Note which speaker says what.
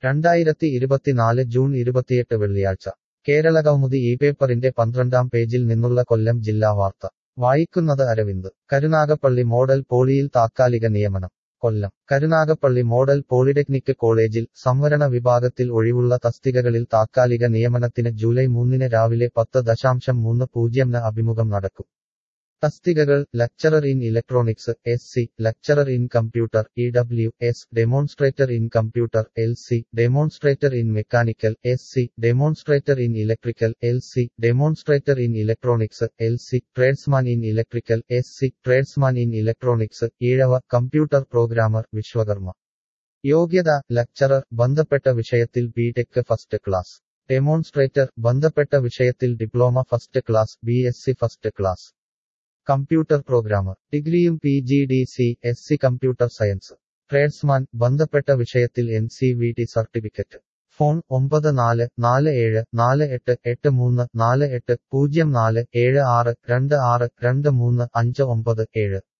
Speaker 1: രണ്ടായിരത്തി ഇരുപത്തിനാല് ജൂൺ ഇരുപത്തിയെട്ട് വെള്ളിയാഴ്ച കേരള കൗമുദി ഈ പേപ്പറിന്റെ പന്ത്രണ്ടാം പേജിൽ നിന്നുള്ള കൊല്ലം ജില്ലാ വാർത്ത വായിക്കുന്നത് അരവിന്ദ് കരുനാഗപ്പള്ളി മോഡൽ പോളിയിൽ താത്കാലിക നിയമനം കൊല്ലം കരുനാഗപ്പള്ളി മോഡൽ പോളിടെക്നിക് കോളേജിൽ സംവരണ വിഭാഗത്തിൽ ഒഴിവുള്ള തസ്തികകളിൽ താത്കാലിക നിയമനത്തിന് ജൂലൈ മൂന്നിന് രാവിലെ പത്ത് ദശാംശം മൂന്ന് പൂജ്യംന് അഭിമുഖം നടക്കും തസ്തികകൾ lecturer in electronics S C lecturer in computer E W S demonstrator in computer L C demonstrator in mechanical S C demonstrator in electrical L C demonstrator in electronics L C tradesman in electrical S C tradesman in electronics Ezhava computer programmer Viswakarma യോഗ്യത lecturer ബന്ധപ്പെട്ട വിഷയത്തിൽ B tech first class demonstrator ബന്ധപ്പെട്ട വിഷയത്തിൽ diploma first class B S C first class computer programmer ഡിഗ്രിയും P G D C S C computer science tradesman ബന്ധപ്പെട്ട വിഷയത്തിൽ N C V T certificate phone ഒമ്പത് നാല് നാല് ഏഴ് നാല് എട്ട് എട്ട് മൂന്ന് നാല് എട്ട് പൂജ്യം നാല് ഏഴ് ആറ് രണ്ട് ആറ് രണ്ട് മൂന്ന് അഞ്ച് ഒമ്പത് ഏഴ്